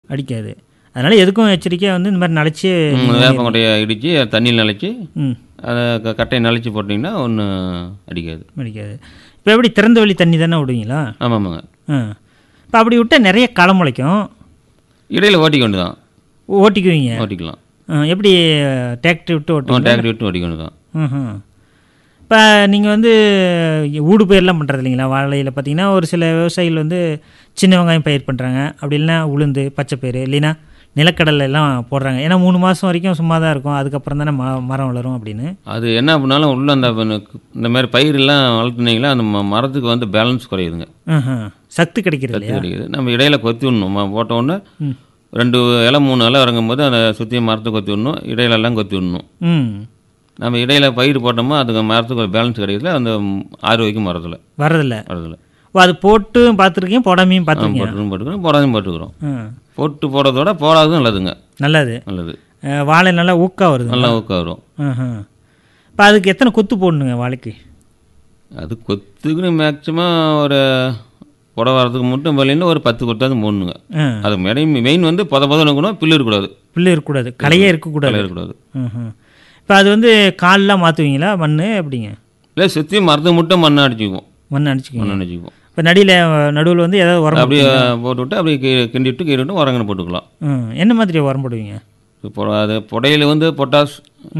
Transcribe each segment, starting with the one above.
அடிக்காது அதனால் எதுக்கும் எச்சரிக்கையாக வந்து இந்த மாதிரி நனைச்சி ம், வேப்பங்கொட்டையை இடித்து தண்ணியில் நனைச்சி ம் அதை க- கட்டையை நனைச்சி போட்டிங்கன்னா ஒன்றும் அடிக்காது அடிக்காது இப்போ எப்படி திறந்த வழி தண்ணி தானே விடுவீங்களா ஆமாம் ஆமாங்க ஆ இப்போ அப்படி விட்டால் நிறைய களை முளைக்கும் இடையில ஓட்டிக்க வேண்டியது தான் ஓட்டிக்குவீங்க ஓட்டிக்கலாம் ஆ, எப்படி டிராக்டர் விட்டு ஓட்டு டேக்ரி விட்டு ஓட்டிக்க வேண்டியது தான் ம் இப்போ நீங்கள் வந்து ஊடு பயிரெலாம் பண்ணுறது இல்லைங்களா வாழையில் பார்த்தீங்கன்னா ஒரு சில விவசாயிகள் வந்து சின்ன வெங்காயம் பயிர் பண்ணுறாங்க அப்படி இல்லைன்னா உளுந்து பச்சைப்பயிறு இல்லைன்னா நிலக்கடலை எல்லாம் போடுறாங்க ஏன்னா மூணு மாதம் வரைக்கும் சும்மா தான் இருக்கும் அதுக்கப்புறம் தானே ம மரம் வளரும் அப்படின்னு அது என்ன பண்ணாலும் உள்ள அந்த ப- இந்த மாதிரி பயிரெல்லாம் வளர்த்துனீங்களா அந்த ம- மரத்துக்கு வந்து பேலன்ஸ் குறையுதுங்க ம்ஹும். சத்து கிடைக்கிறது சத்து இல்லையா கிடைக்குது நம்ம இடையில கொத்தி விடணும் ம- போட்ட உடனே ரெண்டு இலை மூணு இலை இறங்கும்போது அந்த சுற்றி மரத்தை கொத்தி விடணும் இடையில எல்லாம் கொத்தி விடணும் ம் நம்ம இடையில பயிர் போட்டோமோ அதுக்கு மரத்துக்கு ஒரு பேலன்ஸ் கிடைக்குதுல அந்த ம், ஆரோக்கியம் வரதில்ல வர்றதில்ல வரதில்ல ஓ அது போட்டு பார்த்துருக்கீங்க போடாமையும் பார்த்துருக்கீங்க போட்டுக்கிறோம் போட்டுக்கிறோம் போடாதையும் போட்டுக்கிறோம் ம் போட்டு போடுறதோட போடாததும் நல்லதுங்க நல்லது நல்லது அஹ், வாழை நல்லா ஊக்கா வருது நல்லா ஊக்கம் வரும் இப்போ அதுக்கு எத்தனை கொத்து போடணுங்க வாழைக்கு அது கொத்துக்குன்னு மேக்ஸிமம் ஒரு புடவை வரதுக்கு மட்டும் வரலைன்னா ஒரு பத்து கொத்தாவது போடணுங்க ஆ அது மெயின் மெயின் வந்து பொத பொதம் இருக்கணும் பில்லு இருக்கக்கூடாது புல்லு இருக்கக்கூடாது களையே இருக்கக்கூடாது கலை இருக்கக்கூடாது இப்போ அது வந்து கால்லாம் மாற்றுவீங்களா மண் எப்படிங்க இல்லை சுற்றி மரத்துக்கு மட்டும் மண்ணை அடிச்சுக்குவோம் மண் அடிச்சுக்குவீங்க மண்ணை அடிச்சுக்குவோம் இப்போ நடியில் நடுவில் வந்து ஏதாவது உரம் அப்படியே போட்டு விட்டு அப்படியே கி- கிண்டி விட்டு கீறி விட்டு உரங்கன்னு போட்டுக்கலாம் ம் என்ன மாதிரி உரம் போடுவீங்க இப்போ அது புடையில வந்து பொட்டாஸ்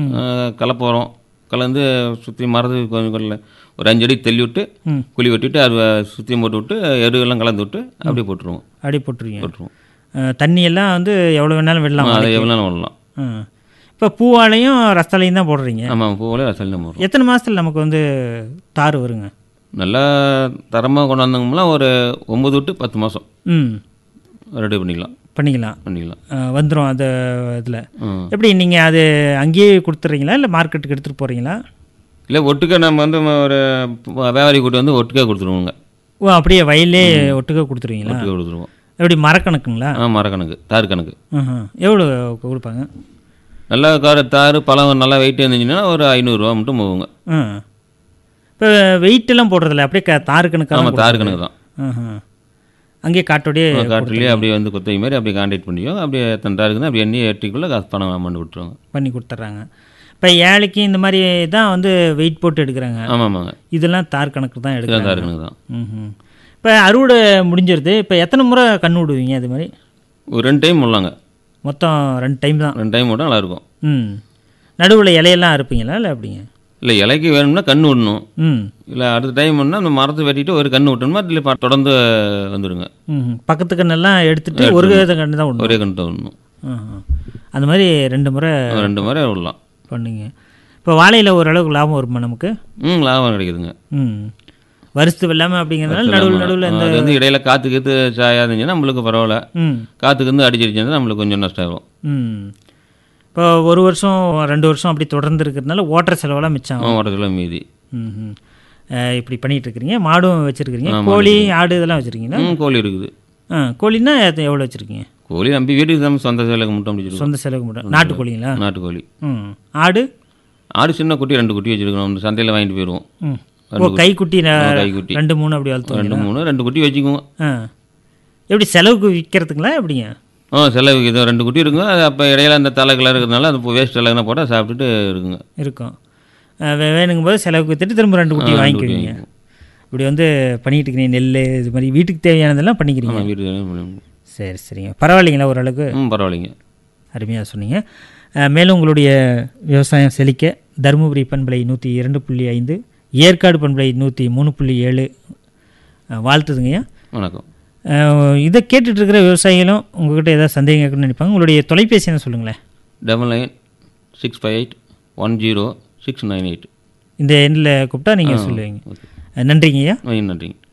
கலப்பு உரம் கலந்து சுற்றி மரத்துக்கு கொஞ்சம் கொஞ்சம் ஒரு அஞ்சு அடி தள்ளி விட்டு ம். குழி வெட்டிட்டு அதை சுற்றி போட்டு விட்டு எருவெல்லாம் கலந்து விட்டு அப்படியே போட்டுருவோம் அடி போட்டுருவீங்க போட்டுருவோம் அஹ், தண்ணி எல்லாம் வந்து எவ்வளோ வேணாலும் விடலாம் அதை எவ்வளோ நாள் விடலாம் ம் இப்போ பூவாழையும் ரஸ்தாலையும் தான் போடுறீங்க ஆமாம் பூவில் ரசல் நம்ம வரும் எத்தனை மாதத்தில் நமக்கு வந்து தார் வருங்க நல்லா தரமாக கொண்டாந்தோம்னா ஒரு ஒம்பது விட்டு பத்து மாதம் ம் ரெடி பண்ணிக்கலாம் பண்ணிக்கலாம் பண்ணிக்கலாம் அஹ், வந்துரும் அந்த இதில் ம். எப்படி நீங்கள் அது அங்கேயே கொடுத்துட்றீங்களா இல்லை மார்க்கெட்டுக்கு எடுத்துகிட்டு போகிறீங்களா இல்லை ஒட்டுக்க நம்ம வந்து ம- ஒரு வியாபாரி கூட்டி வந்து ஒட்டுக்கா கொடுத்துருவோங்க ஓ அப்படியே வயல்லே ஒட்டுக்க கொடுத்துருவீங்களா ஒட்டுக்கா கொடுத்துருவோம் எப்படி மரக்கணக்குங்களா ஆ மரக்கணக்கு தார் கணக்கு ம்ஹும். எவ்வளோ கொடுப்பாங்க நல்லா கார தார் பழம் நல்லா வெயிட் இருந்துச்சுன்னா ஒரு ஐநூறுரூவா மட்டும் போகுங்க ம் இப்போ வெயிட்டெல்லாம் போடுறதில்ல அப்படியே க தாரு கணக்காக ஆமாம் தார் கணக்கு தான் ம்ஹும். அங்கேயே காட்டோடைய காட்டுலேயே அப்படியே வந்து கொத்தகை மாதிரி அப்படியே கான்டாக்ட் பண்ணியோ அப்படியே எத்தனை தார் இருக்குன்னா அப்படியே எண்ணி எட்டிக்குள்ளே காசு பணம் அமௌண்ட் விட்டுருவாங்க பண்ணி கொடுத்துட்றாங்க இப்போ ஏழைக்கு இந்த மாதிரி தான் வந்து வெயிட் போட்டு எடுக்கிறாங்க ஆமாம் ஆமாங்க இதெல்லாம் தார் கணக்கு தான் இதெல்லாம் எடுக்கிறாங்க தார் கணக்கு தான் ம் இப்போ அறுவடை முடிஞ்சிருது இப்போ எத்தனை முறை கண்ணு விடுவீங்க அது மாதிரி ஒரு ரெண்டு டைம் விடலாங்க மொத்தம் ரெண்டு டைம் தான் ரெண்டு டைம் விட்டால் நல்லாயிருக்கும் ம் நடுவில் இலையெல்லாம் அறுப்பீங்களா இல்லை எப்படிங்க இல்லை இலைக்கு வேணும்னா கன்று விடணும் ம் இல்லை அடுத்த டைம் பண்ணால் அந்த மரத்தை வெட்டிட்டு ஒரு கன்று விட்டோம்னா இல்லை ப- தொடர்ந்து வந்துடுங்க ம் பக்கத்து கண்ணெல்லாம் எடுத்துட்டு ஒரு வித கண்ணு தான் விடணும் ஒரே கன்று தான் விடணும் ம்ஹும். அந்த மாதிரி ரெண்டு முறை ரெண்டு முறை விடலாம் பண்ணுங்க இப்போ வாழையில் ஓரளவுக்கு லாபம் வருமா நமக்கு ம் லாபம் கிடைக்குதுங்க ம் வருஷத்து வெள்ளாமல் அப்படிங்கிறதுனால நடுவில் நடுவில் இந்த அது வந்து இடையில காற்று கீத்து சாயா இருந்துச்சுன்னா நம்மளுக்கு பரவாயில்ல ம் காற்றுக்கு வந்து அடிச்சிருச்சுன்னா நம்மளுக்கு கொஞ்சம் நஷ்டம் ஆகும் ம் இப்போ ஒரு வருஷம் ரெண்டு வருஷம் அப்படி தொடர்ந்து இருக்கிறதுனால ஓட்டுற செலவெல்லாம் மிச்சம் ஆகும். ஓட்டத்தில் மீதி ம் ம் அஹ் இப்படி பண்ணிட்டு இருக்கிறீங்க மாடும் வச்சுருக்கிறீங்க கோழி ஆடு இதெல்லாம் வச்சுருக்கீங்களா ம் கோழி இருக்குது ஆ கோழின்னா எத்த- எவ்வளோ வச்சுருக்கீங்க கோழி நம்பி வீட்டுக்கு நம்ம சொந்த சேலைக்கு மட்டும் முடிச்சிருக்கோம் சொந்த செலவுக்கு மட்டும் நாட்டுக்கோழிங்களா நாட்டுக்கோழி ம் ஆடு ஆடு சின்ன குட்டி ரெண்டு குட்டி வச்சிருக்கோம் நம்ம சந்தையில் வாங்கிட்டு போயிடுவோம் ம் ஓ கைக்குட்டி ந- கைக்குட்டி ரெண்டு மூணு அப்படி வளர்த்துவீங்க ரெண்டு மூணு ரெண்டு குட்டி வச்சுக்குவோம் ஆ எப்படி செலவுக்கு விற்கிறதுங்களா எப்படிங்க ஆ செலவு இது ரெண்டு குட்டி இருக்குங்க அது அப்போ இடையில அந்த தலைக்கெல்லாம் இருக்கிறதுனால அது வேஸ்ட் தலைகனா போட்டால் சாப்பிட்டுட்டு இருக்குங்க இருக்கும் அஹ் வே- வேணுங்கும் போது செலவுக்கு வித்துட்டு திரும்ப ரெண்டு குட்டி வாங்கிக்குவீங்க இப்படி வந்து பண்ணிட்டு இருக்கிறீங்க நெல் இது மாதிரி வீட்டுக்கு தேவையானதெல்லாம் பண்ணிக்கிறீங்க ஆமாம் வீட்டுக்கு சரி சரிங்க பரவாயில்லைங்களா ஓரளவுக்கு ம் பரவாயில்லைங்க அருமையாக சொன்னீங்க அஹ் மேலும் உங்களுடைய விவசாயம் செழிக்க தருமபுரி பண்பலை நூற்றி இரண்டு புள்ளி ஐந்து ஏற்காடு பண்பலை நூற்றி மூணு புள்ளி ஏழு அஹ் வாழ்த்துதுங்கய்யா வணக்கம் அஹ் இதை கேட்டுட்டு இருக்கிற விவசாயிகளும் உங்ககிட்ட ஏதாவது சந்தேகம் கேட்கணும்னு நினைப்பாங்க உங்களுடைய தொலைபேசி என்ன சொல்லுங்களேன் double nine six five eight one zero six nine eight இந்த எண்ணில் கூப்பிட்டா நீங்கள் சொல்லுவீங்க அஹ் நன்றிங்கய்யா நன்றிங்க